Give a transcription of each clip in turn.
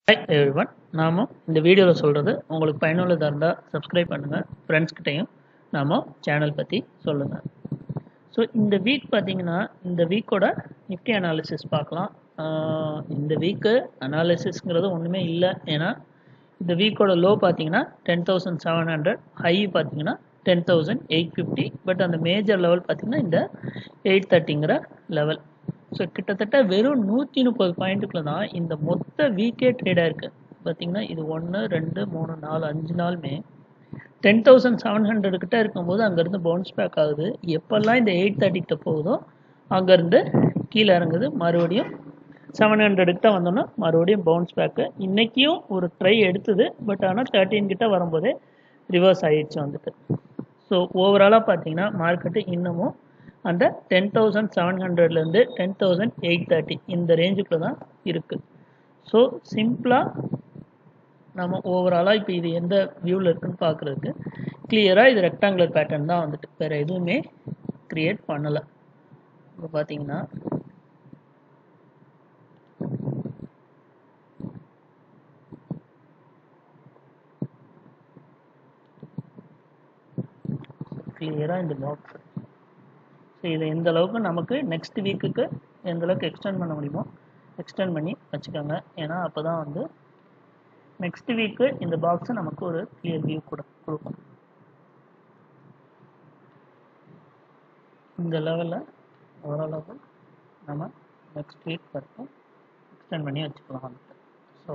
hi everyone நாம இந்த வீடியோவில் சொல்கிறது உங்களுக்கு பயனுள்ளதாக இருந்தால் சப்ஸ்கிரைப் பண்ணுங்கள் ஃப்ரெண்ட்ஸ்கிட்டையும் நாம சேனல் பற்றி சொல்லுங்கள் ஸோ இந்த வீக் பார்த்தீங்கன்னா இந்த வீக்கோட நிஃப்டி அனாலிசிஸ் பார்க்கலாம் ஆஹ் இந்த வீக்கு அனாலிசிஸ்ங்கிறது ஒன்றுமே இல்லை ஏன்னா இந்த வீக்கோட லோ பார்த்தீங்கன்னா ten thousand seven hundred high பார்த்தீங்கன்னா ten thousand eight fifty but அந்த மேஜர் லெவல் பார்த்தீங்கன்னா இந்த எயிட் தேர்ட்டிங்கிற லெவல் ஸோ கிட்டத்தட்ட வெறும் நூற்றி முப்பது பாயிண்ட்டுக்குள்ள தான் இந்த மொத்த வீக்கே ட்ரேடாக இருக்குது பார்த்தீங்கன்னா இது ஒன்று ரெண்டு மூணு நாலு அஞ்சு நாளுமே டென் தௌசண்ட் செவன் ஹண்ட்ரட் கிட்ட இருக்கும்போது அங்கேருந்து பவுன்ஸ் பேக் ஆகுது எப்போல்லாம் இந்த எயிட் தேர்ட்டி கிட்ட போகுதோ அங்கேருந்து கீழே இறங்குது மறுபடியும் செவன் ஹண்ட்ரட் கிட்ட வந்தோன்னா மறுபடியும் பவுன்ஸ் பேக்கு இன்றைக்கியும் ஒரு ட்ரை எடுத்தது பட் ஆனால் தேர்ட்டின் கிட்ட வரும்போதே ரிவர்ஸ் ஆயிடுச்சு வந்துட்டு ஸோ ஓவராலாக பார்த்தீங்கன்னா மார்க்கெட்டு இன்னமும் அந்த டென் தௌசண்ட் செவன் ஹண்ட்ரட்லேருந்து டென் தௌசண்ட் எயிட் தேர்ட்டி இந்த ரேஞ்சுக்குள்ள தான் இருக்குது ஸோ சிம்பிளாக நம்ம ஓவராலாக இப்போ இது எந்த வியூவில் இருக்குன்னு பார்க்குறதுக்கு கிளியராக இது ரெக்டாங்குலர் பேட்டர்ன் தான் வந்துட்டு வேறு எதுவுமே க்ரியேட் பண்ணலை இப்போ பார்த்தீங்கன்னா கிளியராக இந்த பாக்ஸ் ஸோ இதை எந்த அளவுக்கு நமக்கு நெக்ஸ்ட் வீக்குக்கு எந்த அளவுக்கு எக்ஸ்டெண்ட் பண்ண முடியுமோ எக்ஸ்டெண்ட் பண்ணி வச்சுக்கோங்க ஏன்னா அப்போ தான் வந்து நெக்ஸ்ட் வீக்கு இந்த பாக்ஸை நமக்கு ஒரு கிளியர் வியூ கூட கொடுக்கும் இந்த லெவலில் ஓரளவு நம்ம நெக்ஸ்ட் வீக் வரைக்கும் எக்ஸ்டெண்ட் பண்ணி வச்சுக்கலாம் வந்துட்டு ஸோ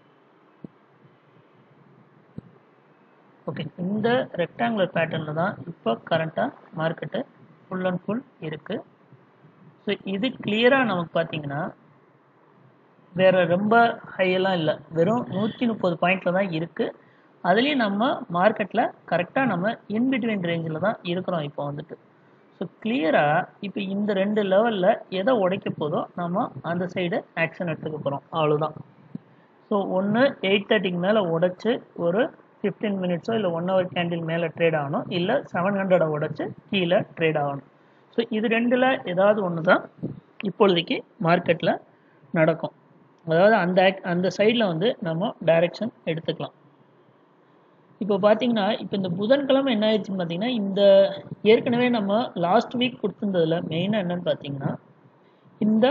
ஓகே இந்த ரெக்டாங்குலர் பேட்டர்னில் தான் இப்போ கரண்ட்டாக மார்க்கெட்டு ஃபுல் அண்ட் ஃபுல் இருக்குது ஸோ இது கிளியராக நமக்கு பார்த்தீங்கன்னா வேற ரொம்ப ஹையெல்லாம் இல்லை வெறும் நூற்றி முப்பது பாயிண்டில் தான் இருக்குது அதுலேயும் நம்ம மார்க்கெட்டில் கரெக்டாக நம்ம இன்பிட்வீன் ரேஞ்சில் தான் இருக்கிறோம் இப்போ வந்துட்டு ஸோ கிளியராக இப்போ இந்த ரெண்டு லெவலில் எதை உடைக்க போதோ நம்ம அந்த சைடு ஆக்ஷன் எடுத்துக்க போகிறோம் அவ்வளோதான் ஸோ ஒன்று எயிட் தேர்ட்டிக்கு மேலே உடைச்சு ஒரு ஃபிஃப்டீன் மினிட்ஸோ இல்லை ஒன் ஹவர் கேண்டில் மேலே ட்ரேட் ஆகணும் இல்லை செவன் ஹண்ட்ரடை உடச்சி கீழே ட்ரேட் ஆகணும் ஸோ இது ரெண்டில் ஏதாவது ஒன்று தான் இப்பொழுதைக்கு மார்க்கெட்டில் நடக்கும் அதாவது அந்த அந்த சைடில் வந்து நம்ம டைரெக்ஷன் எடுத்துக்கலாம் இப்போ பார்த்தீங்கன்னா இப்போ இந்த புதன்கிழமை என்ன ஆயிடுச்சுன்னு பார்த்தீங்கன்னா இந்த ஏற்கனவே நம்ம லாஸ்ட் வீக் கொடுத்துருந்ததுல மெயினாக என்னன்னு பார்த்தீங்கன்னா இந்த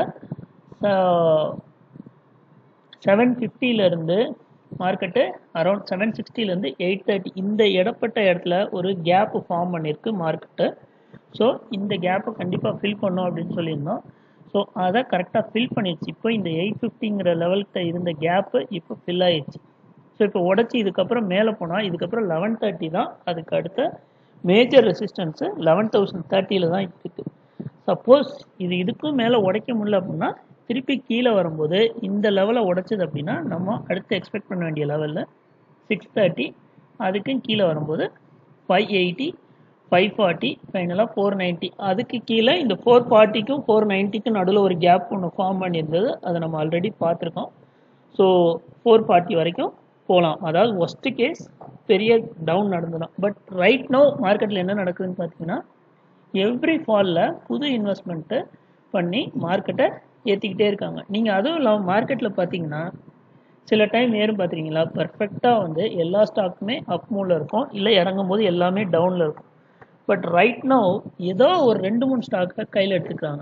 செவன் ஃபிஃப்டியிலேருந்து மார்க்கெட்டு அரௌண்ட் செவன் சிக்ஸ்டிலேருந்து எயிட் தேர்ட்டி இந்த இடப்பட்ட இடத்துல ஒரு கேப் ஃபார்ம் பண்ணியிருக்கு மார்க்கெட்டு ஸோ இந்த கேப்பை கண்டிப்பாக ஃபில் பண்ணோம் அப்படின்னு சொல்லியிருந்தோம் ஸோ அதை கரெக்டாக ஃபில் பண்ணிடுச்சு இப்போ இந்த எயிட் ஃபிஃப்டிங்கிற லெவல்கிட்ட இருந்த கேப்பு இப்போ ஃபில் ஆயிடுச்சு ஸோ இப்போ உடச்சி இதுக்கப்புறம் மேலே போனால் இதுக்கப்புறம் லெவன் தேர்ட்டி தான் அதுக்கு அடுத்த மேஜர் ரெசிஸ்டன்ஸு லெவன் தௌசண்ட் தேர்ட்டியில் தான் இருக்குது சப்போஸ் இது இதுக்கும் மேலே உடைக்க முடியல அப்படின்னா திருப்பி கீழே வரும்போது இந்த லெவலை உடைச்சது அப்படின்னா நம்ம அடுத்து எக்ஸ்பெக்ட் பண்ண வேண்டிய லெவலில் சிக்ஸ் தேர்ட்டி அதுக்கும் கீழே வரும்போது ஃபைவ் எயிட்டி ஃபைவ் ஃபார்ட்டி ஃபைனலாக ஃபோர் நைன்ட்டி அதுக்கு கீழே இந்த ஃபோர் ஃபார்ட்டிக்கும் ஃபோர் நைன்ட்டிக்கும் நடுவில் ஒரு கேப் ஒன்று ஃபார்ம் பண்ணியிருந்தது அதை நம்ம ஆல்ரெடி பார்த்துருக்கோம் ஸோ ஃபோர் ஃபார்ட்டி வரைக்கும் போகலாம் அதாவது ஒஸ்ட் கேஸ் பெரிய டவுன் நடந்துடும் பட் ரைட் நோ மார்க்கெட்டில் என்ன நடக்குதுன்னு பார்த்தீங்கன்னா எவ்ரி ஃபாலில் புது இன்வெஸ்ட்மெண்ட்டு பண்ணி மார்க்கெட்டை ஏற்றிக்கிட்டே இருக்காங்க நீங்கள் அதுவும் இல்லாமல் மார்க்கெட்டில் பார்த்தீங்கன்னா சில டைம் ஏறும் பார்த்துருக்கீங்களா பர்ஃபெக்டாக வந்து எல்லா ஸ்டாக்குமே அப் மூவில் இருக்கும் இல்லை இறங்கும் போது எல்லாமே டவுனில் இருக்கும் பட் ரைட் நோ ஏதோ ஒரு ரெண்டு மூணு ஸ்டாக்கை கையில் எடுத்துக்கிறாங்க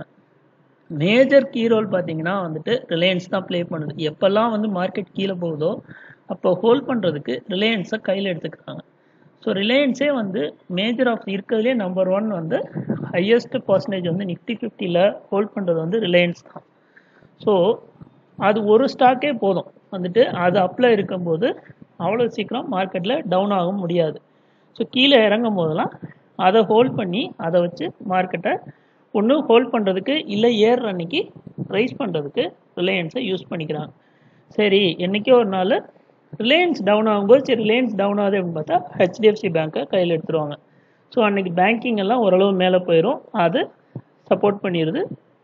மேஜர் கீ ரோல் பார்த்தீங்கன்னா வந்துட்டு ரிலையன்ஸ் தான் ப்ளே பண்ணுது எப்போல்லாம் வந்து மார்க்கெட் கீழே போகுதோ அப்போ ஹோல்ட் பண்ணுறதுக்கு ரிலையன்ஸை கையில் எடுத்துக்கிறாங்க ஸோ ரிலையன்ஸே வந்து மேஜர் ஆஃப் இருக்கிறதுலே நம்பர் ஒன் வந்து ஹையஸ்ட் பர்சன்டேஜ் வந்து நிஃப்டி ஃபிஃப்டியில் ஹோல்ட் பண்ணுறது வந்து ரிலையன்ஸ் தான் ஸோ அது ஒரு ஸ்டாக்கே போதும் வந்துட்டு அது அப்பில் இருக்கும்போது அவ்வளோ சீக்கிரம் மார்க்கெட்டில் டவுன் ஆக முடியாது ஸோ கீழே இறங்கும் போதெல்லாம் அதை ஹோல்ட் பண்ணி அதை வச்சு மார்க்கெட்டை ஒன்று ஹோல்ட் பண்ணுறதுக்கு இல்லை ஏறுற அன்னைக்கு ரைஸ் பண்ணுறதுக்கு ரிலையன்ஸை யூஸ் பண்ணிக்கிறாங்க சரி என்றைக்கோ ஒரு நாள் ரிலையன்ஸ் டவுன் ஆகும்போது சரி ரிலையன்ஸ் டவுன் ஆகுது அப்படின்னு பார்த்தா ஹெச்டிஎஃப்சி பேங்க்கை கையில் எடுத்துருவாங்க ஸோ அன்றைக்கி பேங்கிங் எல்லாம் ஓரளவு மேலே போயிடும் அது சப்போர்ட் பண்ணிடுது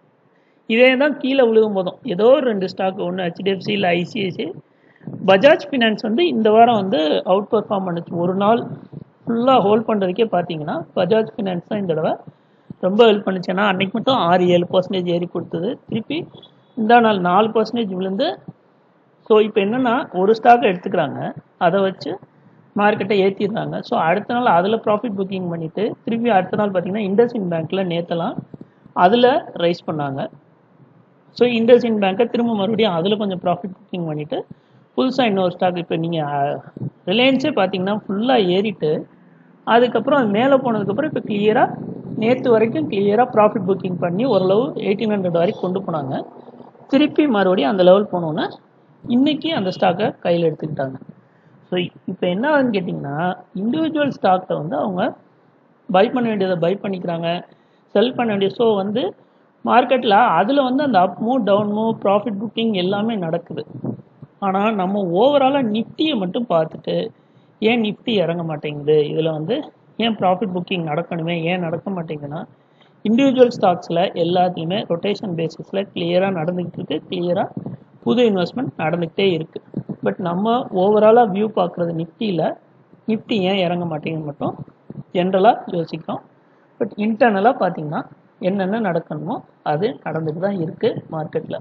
இதே தான் கீழே விழுகும் போதும் ஏதோ ஒரு ரெண்டு ஸ்டாக் ஒன்று ஹெச்டிஎஃப்சி இல்லை ஐசிஐசி பஜாஜ் ஃபினான்ஸ் வந்து இந்த வாரம் வந்து அவுட் பர்ஃபார்ம் பண்ணுச்சு ஒரு நாள் ஃபுல்லாக ஹோல்ட் பண்ணுறதுக்கே பார்த்தீங்கன்னா பஜாஜ் ஃபினான்ஸ் தான் இந்த தடவை ரொம்ப ஹெல்ப் பண்ணுச்சு ஏன்னா அன்றைக்கி மட்டும் ஆறு ஏழு பர்சன்டேஜ் ஏறி கொடுத்தது திருப்பி இந்த நாள் நாலு பர்சன்டேஜ் விழுந்து ஸோ இப்போ என்னென்னா ஒரு ஸ்டாக் எடுத்துக்கிறாங்க அதை வச்சு மார்க்கெட்டை ஏற்றிடுறாங்க ஸோ அடுத்த நாள் அதில் ப்ராஃபிட் புக்கிங் பண்ணிவிட்டு திருப்பி அடுத்த நாள் பார்த்தீங்கன்னா இண்டஸ்இன் பேங்க்கில் நேற்றலாம் அதில் ரைஸ் பண்ணாங்க ஸோ இண்டஸ்இன் பேங்க்கை திரும்ப மறுபடியும் அதில் கொஞ்சம் ப்ராஃபிட் புக்கிங் பண்ணிவிட்டு புதுசாக இன்னொரு ஸ்டாக் இப்போ நீங்கள் ரிலையன்ஸே பார்த்தீங்கன்னா ஃபுல்லாக ஏறிட்டு அதுக்கப்புறம் அது மேலே போனதுக்கப்புறம் இப்போ கிளியராக நேற்று வரைக்கும் கிளியராக ப்ராஃபிட் புக்கிங் பண்ணி ஓரளவு எயிட்டீன் ஹண்ட்ரட் வரைக்கும் கொண்டு போனாங்க திருப்பி மறுபடியும் அந்த லெவல் போனோன்னே இன்றைக்கி அந்த ஸ்டாக்கை கையில் எடுத்துக்கிட்டாங்க ஸோ இப்போ என்ன ஆகுதுன்னு கேட்டிங்கன்னா இண்டிவிஜுவல் ஸ்டாக்கை வந்து அவங்க பை பண்ண வேண்டியதை பை பண்ணிக்கிறாங்க செல் பண்ண வேண்டிய ஸோ வந்து மார்க்கெட்டில் அதில் வந்து அந்த up move down move profit booking எல்லாமே நடக்குது ஆனால் நம்ம ஓவராலாக நிஃப்டியை மட்டும் பார்த்துட்டு ஏன் நிஃப்டி இறங்க மாட்டேங்குது இதில் வந்து ஏன் ப்ராஃபிட் புக்கிங் நடக்கணுமே ஏன் நடக்க மாட்டேங்குதுன்னா இண்டிவிஜுவல் ஸ்டாக்ஸில் எல்லாத்துலேயுமே ரொட்டேஷன் பேசிஸில் கிளியராக நடந்துக்கிட்டு இருக்கு கிளியராக புது இன்வெஸ்ட்மெண்ட் நடந்துக்கிட்டே இருக்குது பட் நம்ம ஓவராலாக வியூ பார்க்குறது நிஃப்டியில் நிஃப்டி ஏன் இறங்க மாட்டேங்குது மட்டும் ஜென்ரலாக யோசிக்கிறோம் பட் இன்டர்னலாக பார்த்தீங்கன்னா என்னென்ன நடக்கணுமோ அது நடந்துட்டு தான் இருக்குது மார்க்கெட்டில்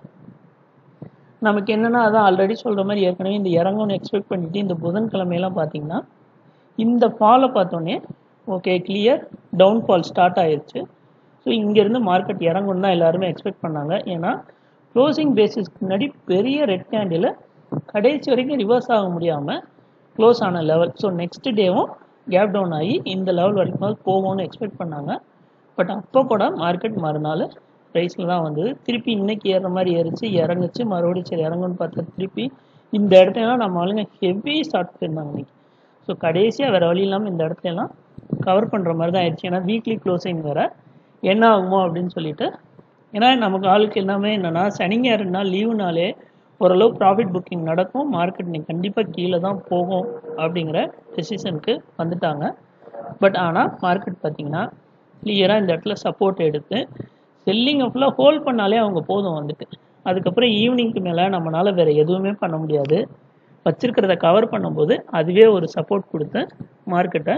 நமக்கு என்னென்னா அதான் ஆல்ரெடி சொல்கிற மாதிரி ஏற்கனவே இந்த இறங்கும்னு எக்ஸ்பெக்ட் பண்ணிட்டு இந்த புதன்கிழமையெல்லாம் பார்த்தீங்கன்னா இந்த ஃபாலை பார்த்தோன்னே ஓகே கிளியர் டவுன்ஃபால் ஸ்டார்ட் ஆயிடுச்சு ஸோ இங்கேருந்து மார்க்கெட் இறங்கும்னு தான் எல்லாருமே எக்ஸ்பெக்ட் பண்ணாங்க ஏன்னா க்ளோசிங் பேசிஸ்க்கு முன்னாடி பெரிய ரெட் கேண்டில் கடைசி வரைக்கும் ரிவர்ஸ் ஆக முடியாமல் க்ளோஸ் ஆன லெவல் ஸோ நெக்ஸ்ட் டேவும் கேப் டவுன் ஆகி இந்த லெவல் வரைக்கும் போகும்னு எக்ஸ்பெக்ட் பண்ணாங்க பட் அப்போ கூட மார்க்கெட் மறுநாள் ப்ரைஸில் தான் வந்தது திருப்பி இன்னைக்கு ஏறுற மாதிரி ஏறிச்சு இறங்குச்சு மறுபடியும் சரி இறங்குன்னு பார்த்தா திருப்பி இந்த இடத்துலலாம் நம்ம ஆளுங்க ஹெவி ஸ்டார்ட் போயிருந்தாங்க இன்னைக்கு ஸோ கடைசியாக வேறு வழி இல்லாமல் இந்த இடத்துலலாம் கவர் பண்ணுற மாதிரி தான் ஆயிடுச்சு ஏன்னா வீக்லி க்ளோசிங் வேறு என்ன ஆகுமோ அப்படின்னு சொல்லிட்டு ஏன்னா நமக்கு ஆளுக்கு எல்லாமே என்னென்னா சனிங்க ரெண்டு நாள் லீவுனாலே ஓரளவு ப்ராஃபிட் புக்கிங் நடக்கும் மார்க்கெட் நீங்கள் கண்டிப்பாக கீழே தான் போகும் அப்படிங்கிற டெசிஷனுக்கு வந்துட்டாங்க பட் ஆனால் மார்க்கெட் பார்த்தீங்கன்னா கிளியராக இந்த இடத்துல சப்போர்ட் எடுத்து செல்லிங்கை ஃபுல்லாக ஹோல்ட் பண்ணாலே அவங்க போதும் வந்துட்டு அதுக்கப்புறம் ஈவினிங்க்கு மேலே நம்மளால் வேறு எதுவுமே பண்ண முடியாது வச்சிருக்கிறத கவர் பண்ணும்போது அதுவே ஒரு சப்போர்ட் கொடுத்து மார்க்கெட்டை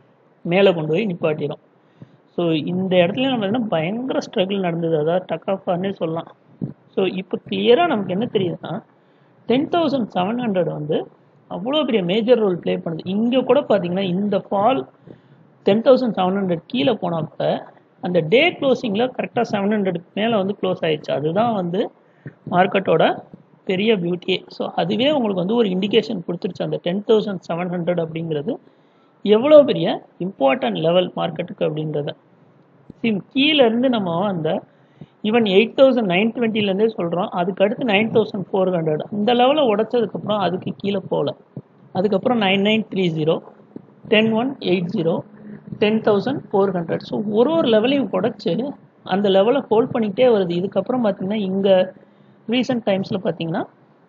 மேலே கொண்டு போய் நிப்பாட்டிடும் ஸோ இந்த இடத்துல நம்ம என்ன பயங்கர ஸ்ட்ரகிள் நடந்தது அதாவது டக் ஆஃப்னே சொல்லலாம் ஸோ இப்போ கிளியராக நமக்கு என்ன தெரியுதுன்னா டென் தௌசண்ட் செவன் ஹண்ட்ரட் வந்து அவ்வளோ பெரிய மேஜர் ரோல் ப்ளே பண்ணுது இங்கே கூட பார்த்தீங்கன்னா இந்த fall ten thousand seven hundred கீழே போனப்ப அந்த டே க்ளோசிங்கில் கரெக்டாக செவன் ஹண்ட்ரடுக்கு மேலே வந்து க்ளோஸ் ஆயிடுச்சு அதுதான் வந்து மார்க்கெட்டோட பெரிய பியூட்டியே ஸோ அதுவே உங்களுக்கு வந்து ஒரு இண்டிகேஷன் கொடுத்துருச்சு அந்த டென் தௌசண்ட் செவன் ஹண்ட்ரட் அப்படிங்கிறது எவ்வளோ பெரிய இம்பார்ட்டன்ட் லெவல் மார்க்கெட்டுக்கு அப்படின்றத சிம் கீழேருந்து நம்ம அந்த ஈவன் எயிட் தௌசண்ட் நைன் டுவெண்ட்டிலேருந்தே சொல்கிறோம் அதுக்கு அடுத்து நைன் தௌசண்ட் ஃபோர் ஹண்ட்ரட் அந்த லெவலில் உடச்சதுக்கப்புறம் அதுக்கு கீழே போகல அதுக்கப்புறம் nine nine three zero ten one eight zero ten thousand four hundred so ஒரு ஒரு லெவலையும் உடச்சி அந்த லெவலை ஹோல்ட் பண்ணிக்கிட்டே வருது இதுக்கப்புறம் பார்த்தீங்கன்னா இங்கே ரீசெண்ட் டைம்ஸில் பார்த்தீங்கன்னா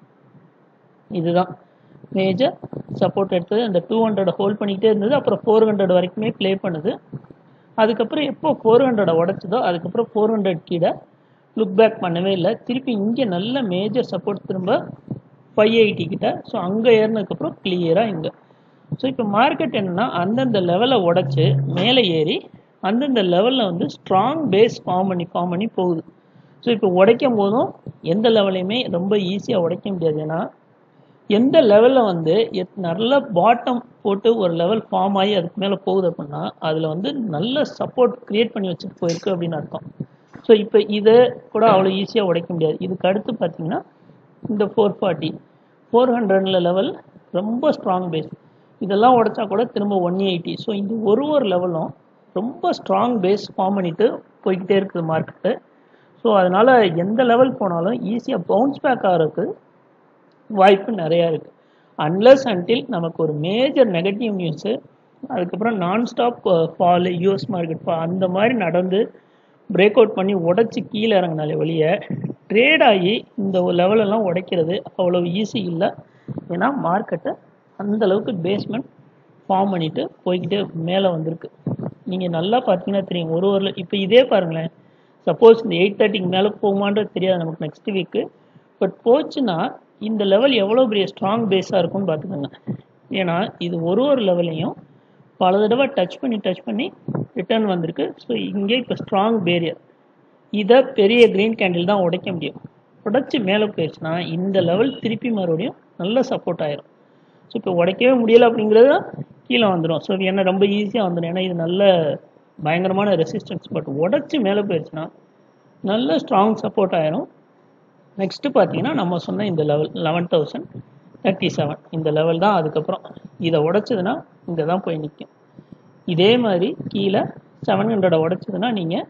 இதுதான் மேஜர் சப்போர்ட் எடுத்தது அந்த டூ ஹண்ட்ரட் ஹோல்ட் பண்ணிக்கிட்டே இருந்தது அப்புறம் ஃபோர் ஹண்ட்ரட் வரைக்குமே ப்ளே பண்ணுது அதுக்கப்புறம் எப்போ ஃபோர் ஹண்ட்ரடை உடச்சதோ அதுக்கப்புறம் ஃபோர் ஹண்ட்ரட் கீழே லுக் பேக் பண்ணவே இல்லை திருப்பி இங்கே நல்ல மேஜர் சப்போர்ட் திரும்ப ஃபைவ் எயிட்டி கிட்ட ஸோ அங்கே ஏறினதுக்கப்புறம் கிளியராக இங்கே ஸோ இப்போ மார்க்கெட் என்னென்னா அந்தந்த லெவலை உடச்சி மேலே ஏறி அந்தந்த லெவலில் வந்து ஸ்ட்ராங் பேஸ் ஃபார்ம் பண்ணி ஃபார்ம் பண்ணி போகுது ஸோ இப்போ உடைக்கும் போதும் எந்த லெவலையுமே ரொம்ப ஈஸியாக உடைக்க முடியாது ஏன்னா எந்த லெவலில் வந்து எத் நல்ல பாட்டம் போட்டு ஒரு லெவல் ஃபார்ம் ஆகி அதுக்கு மேலே போகுது அப்படின்னா அதில் வந்து நல்ல சப்போர்ட் க்ரியேட் பண்ணி வச்சுட்டு போயிருக்கு அப்படின்னு அர்த்தம் ஸோ இப்போ இதை கூட அவ்வளோ ஈஸியாக உடைக்க முடியாது இதுக்கு அடுத்து பார்த்தீங்கன்னா இந்த ஃபோர் ஃபார்ட்டி ஃபோர் ஹண்ட்ரட்ல லெவல் ரொம்ப ஸ்ட்ராங் பேஸ் இதெல்லாம் உடைச்சா கூட திரும்ப ஒன் எயிட்டி ஸோ இந்த ஒரு ஒரு லெவலும் ரொம்ப ஸ்ட்ராங் பேஸ் ஃபார்ம் பண்ணிட்டு போய்கிட்டே இருக்குது மார்க்கெட்டு ஸோ அதனால் எந்த லெவல் போனாலும் ஈஸியாக பவுன்ஸ் பேக் ஆகிறதுக்கு வாய்ப்பு நிறையா இருக்குது அன்லஸ் அன்டில் நமக்கு ஒரு மேஜர் நெகட்டிவ் நியூஸு அதுக்கப்புறம் non stop fall US market fall அந்த மாதிரி நடந்து பிரேக் அவுட் பண்ணி உடச்சி கீழே இறங்கினாலே வெளியே ட்ரேட் ஆகி இந்த லெவலெல்லாம் உடைக்கிறது அவ்வளோ ஈஸி இல்லை ஏன்னா மார்க்கெட்டை அந்த அளவுக்கு பேஸ்மெண்ட் ஃபார்ம் பண்ணிட்டு போய்கிட்டே மேலே வந்திருக்கு நீங்கள் நல்லா பார்த்தீங்கன்னா தெரியும் ஒரு ஒரு இப்போ இதே பாருங்களேன் சப்போஸ் இந்த எயிட் தேர்ட்டிக்கு மேலே போகுமான்றது தெரியாது நமக்கு நெக்ஸ்ட் வீக்கு பட் போச்சுன்னா இந்த லெவல் எவ்வளோ பெரிய ஸ்ட்ராங் பேஸாக இருக்கும்னு பார்த்துக்கோங்க ஏன்னா இது ஒரு ஒரு லெவலையும் பல தடவை டச் பண்ணி டச் பண்ணி ரிட்டர்ன் வந்திருக்கு ஸோ இங்கே இப்போ ஸ்ட்ராங் பேரியர் இதை பெரிய க்ரீன் கேண்டில் தான் உடைக்க முடியும் உடச்சி மேலே போயிடுச்சுன்னா இந்த லெவல் திருப்பி மறுபடியும் நல்ல சப்போர்ட் ஆயிரும் ஸோ இப்போ உடைக்கவே முடியலை அப்படிங்கிறது கீழே வந்துடும் ஸோ என்ன ரொம்ப ஈஸியாக வந்துடும் ஏன்னா இது நல்ல பயங்கரமான ரெசிஸ்டன்ஸ் பட் உடச்சி மேலே போயிடுச்சுன்னா நல்ல ஸ்ட்ராங் சப்போர்ட் ஆயிரும் நெக்ஸ்ட்டு பார்த்தீங்கன்னா நம்ம சொன்ன இந்த level eleven thousand thirty seven இந்த லெவல் தான் அதுக்கப்புறம் இதை உடைச்சதுன்னா இங்கே தான் போய் நிற்கும் இதே மாதிரி கீழே செவன் ஹண்ட்ரடை உடைச்சதுன்னா நீங்கள்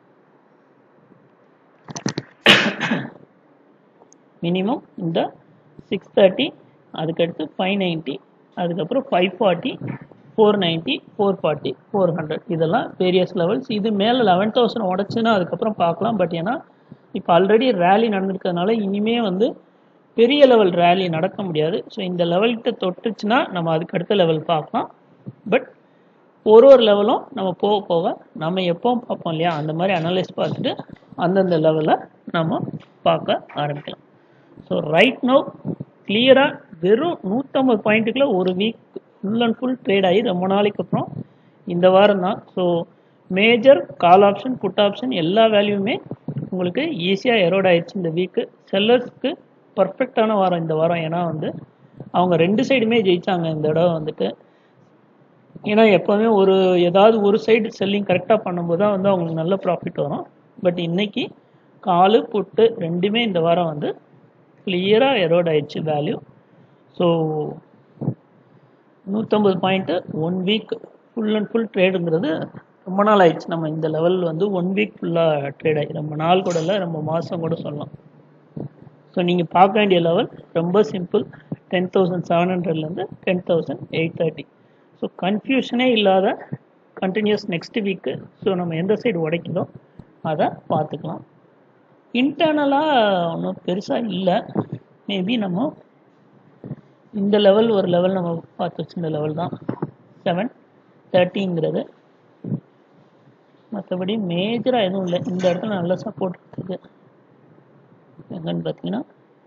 மினிமம் இந்த சிக்ஸ் தேர்ட்டி அதுக்கடுத்து ஃபைவ் நைன்ட்டி அதுக்கப்புறம் five forty four ninety four forty four hundred இதெல்லாம் வேரியஸ் லெவல்ஸ் இது மேலே லெவன் தௌசண்ட் உடச்சுன்னா அதுக்கப்புறம் பார்க்கலாம் பட் ஏன்னா இப்போ ஆல்ரெடி ரேலி நடந்திருக்கிறதுனால இனிமே வந்து பெரிய லெவல் ரேலி நடக்க முடியாது ஸோ இந்த லெவல்கிட்ட தொட்டுச்சுன்னா நம்ம அதுக்கு அடுத்த லெவல் பார்க்கலாம் பட் ஒரு ஒரு லெவலும் நம்ம போக போக நம்ம எப்பவும் பார்ப்போம் இல்லையா அந்த மாதிரி அனலைஸ் பார்த்துட்டு அந்தந்த லெவலை நம்ம பார்க்க ஆரம்பிக்கலாம் ஸோ ரைட் நோ கிளியராக வெறும் நூற்றம்பது பாயிண்ட்டுக்குள்ள ஒரு week full and full trade ஆகி ரொம்ப நாளைக்கு அப்புறம் இந்த வாரம் தான் so major call option put option எல்லா வேல்யூமே உங்களுக்கு ஈஸியாக எரோட் ஆயிடுச்சு இந்த வீக்கு செல்லர்ஸ்க்கு பர்ஃபெக்டான வாரம் இந்த வாரம் ஏன்னா வந்து அவங்க ரெண்டு சைடுமே ஜெயிச்சாங்க இந்த இடம் வந்துட்டு ஏன்னா எப்போவுமே ஒரு ஏதாவது ஒரு சைடு செல்லிங் கரெக்டாக பண்ணும்போது தான் வந்து அவங்களுக்கு நல்ல ப்ராஃபிட் வரும் பட் இன்னைக்கு காலு புட்டு ரெண்டுமே இந்த வாரம் வந்து கிளியராக எரோட் ஆயிடுச்சு வேல்யூ ஸோ நூற்றம்பது point one week full and full ட்ரேடுங்கிறது ரொம்ப நாள் ஆயிடுச்சு நம்ம இந்த லெவல் வந்து ஒன் வீக் ஃபுல்லாக ட்ரேட் ஆகி ரொம்ப நாள் கூட இல்லை ரொம்ப மாதம் கூட சொல்லலாம் ஸோ நீங்கள் பார்க்க வேண்டிய லெவல் ரொம்ப சிம்பிள் டென் தௌசண்ட் செவன் ஹண்ட்ரட்லேருந்து ten thousand eight thirty so கன்ஃபியூஷனே இல்லாத கண்டினியூஸ் நெக்ஸ்ட் வீக்கு ஸோ நம்ம எந்த சைடு உடைக்குதோ அதை பார்த்துக்கலாம் இன்டர்னலாக ஒன்றும் பெருசாக இல்லை மேபி நம்ம இந்த லெவல் ஒரு லெவல் நம்ம பார்த்து வச்சிருந்த லெவல் தான் செவன் தேர்ட்டிங்கிறது மற்றபடி மேஜராக எதுவும் இல்லை இந்த இடத்துல நல்ல சப்போர்ட் இருக்குது எங்கன்னு பார்த்தீங்கன்னா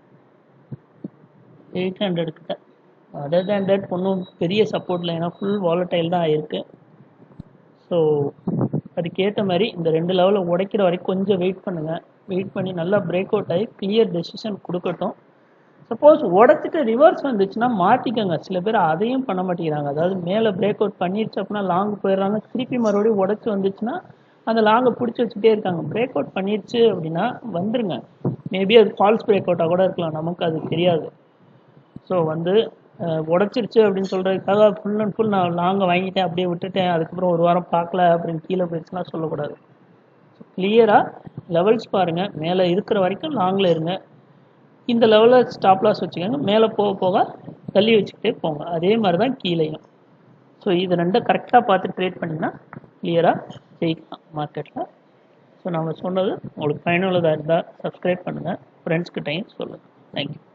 எயிட் ஹண்ட்ரட் கிட்ட அதர் தேன் தட் ஒன்றும் பெரிய சப்போர்ட் இல்லை ஏன்னா ஃபுல் வாலட்டைல் தான் ஆயிருக்கு ஸோ அதுக்கேற்ற மாதிரி இந்த ரெண்டு லெவலில் உடைக்கிற வரைக்கும் கொஞ்சம் வெயிட் பண்ணுங்கள் வெயிட் பண்ணி நல்லா பிரேக் அவுட் ஆகி கிளியர் டெசிஷன் கொடுக்கட்டும் சப்போஸ் உடச்சிட்டு ரிவர்ஸ் வந்துச்சுன்னா மாற்றிக்கோங்க சில பேர் அதையும் பண்ண மாட்டேங்கிறாங்க அதாவது மேலே பிரேக் அவுட் பண்ணிடுச்சு அப்படின்னா லாங் போயிடுறாங்க திருப்பி மறுபடியும் உடச்சி வந்துச்சுன்னா அந்த லாங்கை பிடிச்சி வச்சுட்டே இருக்காங்க பிரேக் அவுட் பண்ணிடுச்சு அப்படின்னா வந்துருங்க மேபி அது ஃபால்ஸ் பிரேக் அவுட்டாக கூட இருக்கலாம் நமக்கு அது தெரியாது ஸோ வந்து உடச்சிருச்சு அப்படின்னு சொல்கிறதுக்காக ஃபுல் அண்ட் ஃபுல் நான் லாங்கை வாங்கிட்டேன் அப்படியே விட்டுட்டேன் அதுக்கப்புறம் ஒரு வாரம் பார்க்கல அப்படின்னு கீழே போயிடுச்சுன்னா சொல்லக்கூடாது கிளியராக லெவல்ஸ் பாருங்கள் மேலே இருக்கிற வரைக்கும் லாங்கில் இருங்க இந்த லெவலில் ஸ்டாப் லாஸ் வச்சுக்கோங்க மேலே போக போக தள்ளி வச்சுக்கிட்டே போங்க அதே மாதிரி தான் கீழேயும் ஸோ இது ரெண்டும் கரெக்டாக பார்த்து ட்ரேட் பண்ணிங்கன்னா கிளியராக ஜெயிக்கலாம் மார்க்கெட்டில் ஸோ நம்ம சொன்னது உங்களுக்கு பயனுள்ளதாக இருந்தால் சப்ஸ்கிரைப் பண்ணுங்கள் ஃப்ரெண்ட்ஸ்கிட்டையும் சொல்லுங்கள் தேங்க்யூ